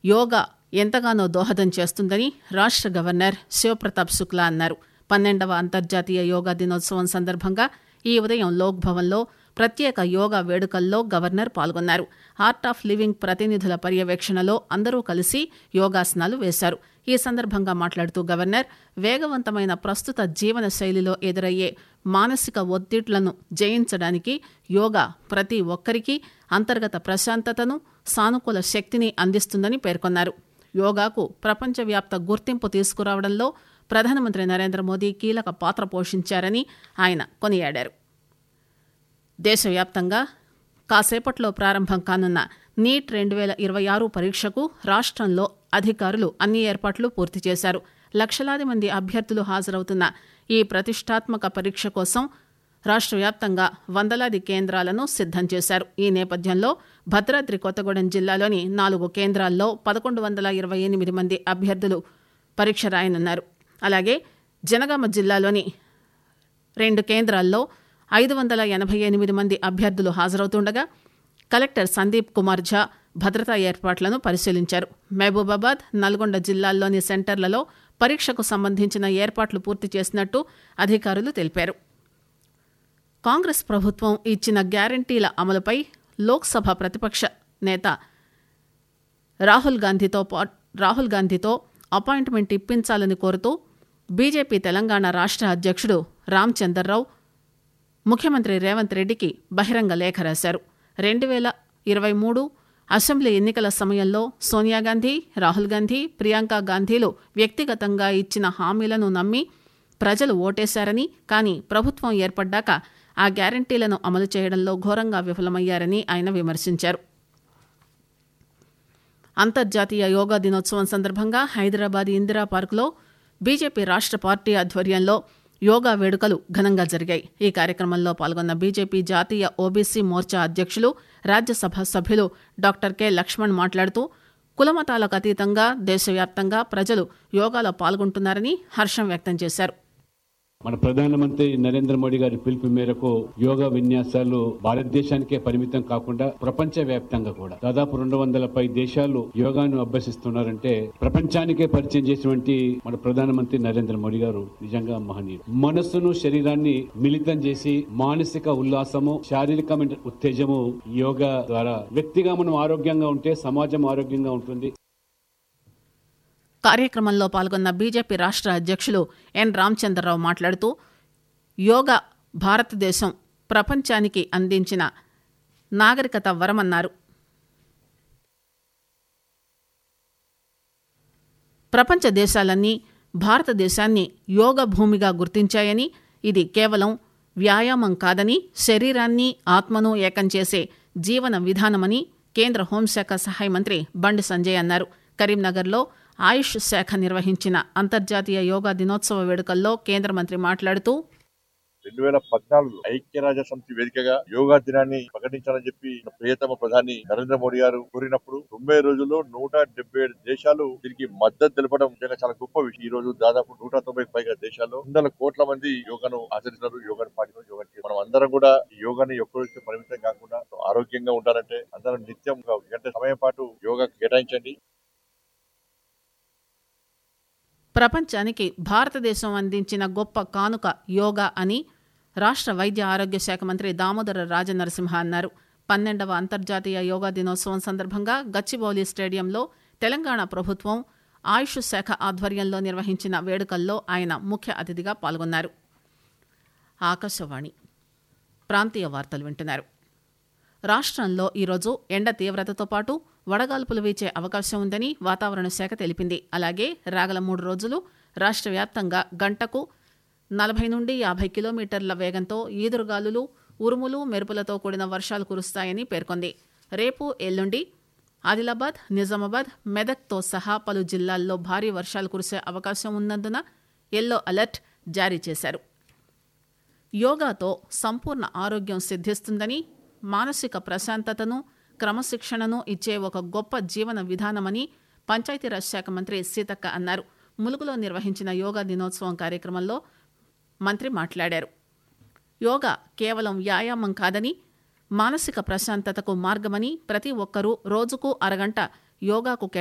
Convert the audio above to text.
యోగా ఎంతగానో దోహదం చేస్తుందని రాష్ట గవర్నర్ శివప్రతాప్ శుక్లా అన్నారు పన్నెండవ అంతర్జాతీయ యోగా దినోత్సవం సందర్భంగా ఈ ఉదయం లోక్ భవన్లో ప్రత్యేక యోగా వేడుకల్లో గవర్నర్ పాల్గొన్నారు ఆర్ట్ ఆఫ్ లివింగ్ ప్రతినిధుల పర్యవేక్షణలో అందరూ కలిసి యోగాసనాలు వేశారు ఈ సందర్భంగా మాట్లాడుతూ గవర్నర్ వేగవంతమైన ప్రస్తుత జీవన శైలిలో ఎదురయ్యే మానసిక ఒత్తిళ్లను జయించడానికి యోగా ప్రతి ఒక్కరికి అంతర్గత ప్రశాంతతను సానుకూల శక్తిని అందిస్తుందని పేర్కొన్నారు యోగాకు ప్రపంచవ్యాప్త గుర్తింపు తీసుకురావడంలో ప్రధానమంత్రి నరేంద్ర మోదీ కీలక పాత్ర పోషించారని ఆయన కొనియాడారు దేశవ్యాప్తంగా కాసేపట్లో ప్రారంభం కానున్న నీట్ రెండు వేల ఇరవై ఆరు పరీక్షకు రాష్ట్రంలో అధికారులు అన్ని ఏర్పాట్లు పూర్తి చేశారు లక్షలాది మంది అభ్యర్థులు హాజరవుతున్న ఈ ప్రతిష్టాత్మక పరీక్ష కోసం రాష్ట్ర వ్యాప్తంగా వందలాది కేంద్రాలను సిద్దం చేశారు ఈ నేపథ్యంలో భద్రాద్రి కొత్తగూడెం జిల్లాలోని నాలుగు కేంద్రాల్లో పదకొండు వందల ఇరవై ఎనిమిది మంది అభ్యర్థులు పరీక్ష రాయనున్నారు అలాగే జనగామ జిల్లాలోని రెండు కేంద్రాల్లో ఐదు వందల ఎనభై ఎనిమిది మంది అభ్యర్థులు హాజరవుతుండగా కలెక్టర్ సందీప్ కుమార్ ఝా భద్రతా ఏర్పాట్లను పరిశీలించారు మహబూబాబాద్ నల్గొండ జిల్లాల్లోని సెంటర్లలో పరీక్షకు సంబంధించిన ఏర్పాట్లు పూర్తి చేసినట్టు అధికారులు తెలిపారు కాంగ్రెస్ ప్రభుత్వం ఇచ్చిన గ్యారంటీల అమలుపై లోక్సభ ప్రతిపక్ష నేత రాహుల్ గాంధీతో పా- రాహుల్ గాంధీతో అపాయింట్మెంట్ ఇప్పించాలని కోరుతూ బీజేపీ తెలంగాణ రాష్ట్ర అధ్యక్షుడు రామచందర్రావు ముఖ్యమంత్రి రేవంత్ రెడ్డికి బహిరంగ లేఖ రాశారు రెండు వేల ఇరవై మూడు అసెంబ్లీ ఎన్నికల సమయంలో సోనియా గాంధీ రాహుల్ గాంధీ ప్రియాంక గాంధీలు వ్యక్తిగతంగా ఇచ్చిన హామీలను నమ్మి ప్రజలు ఓటేశారని కానీ ప్రభుత్వం ఏర్పడ్డాక ఆ గ్యారంటీలను అమలు చేయడంలో ఘోరంగా విఫలమయ్యారని ఆయన విమర్శించారు అంతర్జాతీయ యోగా దినోత్సవం సందర్భంగా హైదరాబాద్ ఇందిరా పార్కులో బీజేపీ రాష్ట్ర పార్టీ ఆధ్వర్యంలో యోగా వేడుకలు ఘనంగా జరిగాయి ఈ కార్యక్రమంలో పాల్గొన్న బీజేపీ జాతీయ ఓబీసీ మోర్చా అధ్యక్షులు రాజ్యసభ సభ్యులు డాక్టర్ కె లక్ష్మణ్ మాట్లాడుతూ కులమతాలకు అతీతంగా దేశవ్యాప్తంగా ప్రజలు యోగాలో పాల్గొంటున్నారని హర్షం వ్యక్తం చేశారు మన ప్రధానమంత్రి నరేంద్ర మోడీ గారి పిలుపు మేరకు యోగా విన్యాసాలు భారతదేశానికే పరిమితం కాకుండా ప్రపంచ వ్యాప్తంగా కూడా దాదాపు రెండు వందల పై దేశాలు యోగాను అభ్యసిస్తున్నారంటే ప్రపంచానికే పరిచయం చేసినటువంటి మన ప్రధానమంత్రి నరేంద్ర మోడీ గారు నిజంగా మహనీయుడు మనస్సును శరీరాన్ని మిళితం చేసి మానసిక ఉల్లాసము శారీరకమైన ఉత్తేజము యోగా ద్వారా వ్యక్తిగా మనం ఆరోగ్యంగా ఉంటే సమాజం ఆరోగ్యంగా ఉంటుంది కార్యక్రమంలో పాల్గొన్న బీజేపీ రాష్ట్ర అధ్యక్షులు ఎన్ రామచంద్రరావు మాట్లాడుతూ యోగా భారతదేశం ప్రపంచానికి అందించిన నాగరికత వరమన్నారు ప్రపంచ దేశాలన్నీ భారతదేశాన్ని యోగ భూమిగా గుర్తించాయని ఇది కేవలం వ్యాయామం కాదని శరీరాన్ని ఆత్మను ఏకం చేసే జీవన విధానమని కేంద్ర హోంశాఖ సహాయ మంత్రి బండి సంజయ్ అన్నారు కరీంనగర్లో ఆయుష్ శాఖ నిర్వహించిన అంతర్జాతీయ యోగా దినోత్సవ వేడుకల్లో కేంద్ర మంత్రి మాట్లాడుతూ రెండు వేల పద్నాలుగులో ఐక్యరాజ్య సమితి వేదికగా యోగా దినాన్ని ప్రకటించాలని చెప్పి మన ప్రియతమ ప్రధాని నరేంద్ర మోడీ గారు కోరినప్పుడు తొంభై రోజుల్లో నూట డెబ్బై ఏడు దేశాలు దీనికి మద్దతు తెలపడం నిజంగా చాలా గొప్ప విషయం ఈ రోజు దాదాపు నూట తొంభై పైగా దేశాల్లో వందల కోట్ల మంది యోగాను ఆచరిస్తున్నారు యోగాను పాటిస్తున్నారు యోగా మనం అందరం కూడా ఈ యోగాని ఒక్కరికి పరిమితం కాకుండా ఆరోగ్యంగా ఉండాలంటే అందరం నిత్యం ఒక గంట సమయం పాటు యోగా కేటాయించండి ప్రపంచానికి భారతదేశం అందించిన గొప్ప కానుక యోగా అని రాష్ట్ర వైద్య ఆరోగ్య శాఖ మంత్రి దామోదర రాజనరసింహ అన్నారు పన్నెండవ అంతర్జాతీయ యోగా దినోత్సవం సందర్భంగా గచ్చిబౌలి స్టేడియంలో తెలంగాణ ప్రభుత్వం ఆయుష్ శాఖ ఆధ్వర్యంలో నిర్వహించిన వేడుకల్లో ఆయన ముఖ్య అతిథిగా పాల్గొన్నారు ఆకాశవాణి ప్రాంతీయ వార్తలు వింటున్నారు రాష్ట్రంలో ఈరోజు ఎండ తీవ్రతతో పాటు వడగాల్పులు వీచే అవకాశం ఉందని వాతావరణ శాఖ తెలిపింది అలాగే రాగల మూడు రోజులు రాష్ట్ర వ్యాప్తంగా గంటకు నలభై నుండి యాభై కిలోమీటర్ల వేగంతో ఈదురుగాలులు ఉరుములు మెరుపులతో కూడిన వర్షాలు కురుస్తాయని పేర్కొంది రేపు ఎల్లుండి ఆదిలాబాద్ నిజామాబాద్ మెదక్తో సహా పలు జిల్లాల్లో భారీ వర్షాలు కురిసే అవకాశం ఉన్నందున ఎల్లో అలర్ట్ జారీ చేశారు యోగాతో సంపూర్ణ ఆరోగ్యం సిద్ధిస్తుందని మానసిక ప్రశాంతతను క్రమశిక్షణను ఇచ్చే ఒక గొప్ప జీవన విధానమని పంచాయతీరాజ్ శాఖ మంత్రి సీతక్క అన్నారు ములుగులో నిర్వహించిన యోగా దినోత్సవం కార్యక్రమంలో మంత్రి మాట్లాడారు యోగా కేవలం వ్యాయామం కాదని మానసిక ప్రశాంతతకు మార్గమని ప్రతి ఒక్కరూ రోజుకు అరగంట యోగాకు